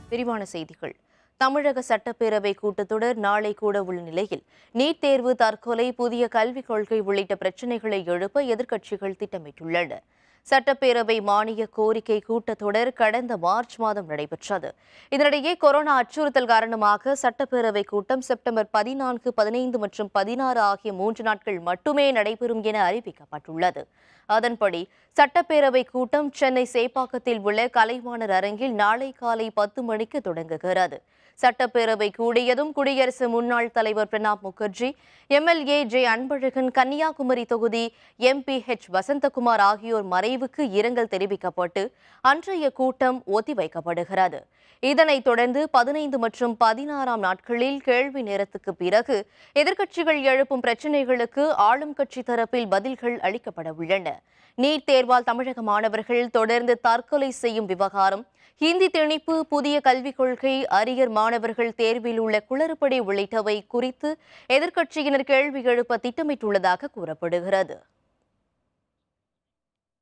விரிவான செய்திகள் தமிழக சட்டப்பேரவை கூட்டத்தொடர் நாளை கூட உள்ள நிலையில் நீட் தேர்வு தற்கொலை புதிய கல்விக் கொள்கை உள்ளிட்ட பிரச்சினைகளை எழுப்ப எதிர்க்கட்சிகள் திட்டமிட்டுள்ளன சட்டப்பேரவை மானிய கோரிக்கை கூட்டத்தொடர் கடந்த மார்ச் மாதம் நடைபெற்றது இதனிடையே கொரோனா அச்சுறுத்தல் காரணமாக சட்டப்பேரவை கூட்டம் செப்டம்பர் பதினான்கு பதினைந்து மற்றும் பதினாறு ஆகிய மூன்று நாட்கள் மட்டுமே நடைபெறும் என அறிவிக்கப்பட்டுள்ளது அதன்படி சட்டப்பேரவை கூட்டம் சென்னை சேப்பாக்கத்தில் உள்ள கலைவாணர் அரங்கில் நாளை காலை பத்து மணிக்கு தொடங்குகிறது சட்டப்பேரவை கூடியதும் குடியரசு முன்னாள் தலைவர் பிரணாப் முகர்ஜி எம்எல்ஏ ஜே அன்பழகன் கன்னியாகுமரி தொகுதி எம்பி ஹெச் வசந்தகுமார் ஆகியோர் மறைவுக்கு இரங்கல் தெரிவிக்கப்பட்டு அன்றைய கூட்டம் ஒத்திவைக்கப்படுகிறது இதனைத் தொடர்ந்து பதினைந்து மற்றும் பதினாறாம் நாட்களில் கேள்வி நேரத்துக்கு பிறகு எதிர்க்கட்சிகள் எழுப்பும் பிரச்சினைகளுக்கு ஆளும் கட்சி தரப்பில் பதில்கள் அளிக்கப்பட உள்ளன நீட் தேர்வால் தமிழக மாணவர்கள் தொடர்ந்து தற்கொலை செய்யும் விவகாரம் ஹிந்தி திணிப்பு புதிய கல்விக் கொள்கை அரியர் மாணவர்கள் தேர்வில் உள்ள குளறுபடி உள்ளிட்டவை குறித்து எதிர்க்கட்சியினர் கேள்வி எழுப்ப திட்டமிட்டுள்ளதாக கூறப்படுகிறது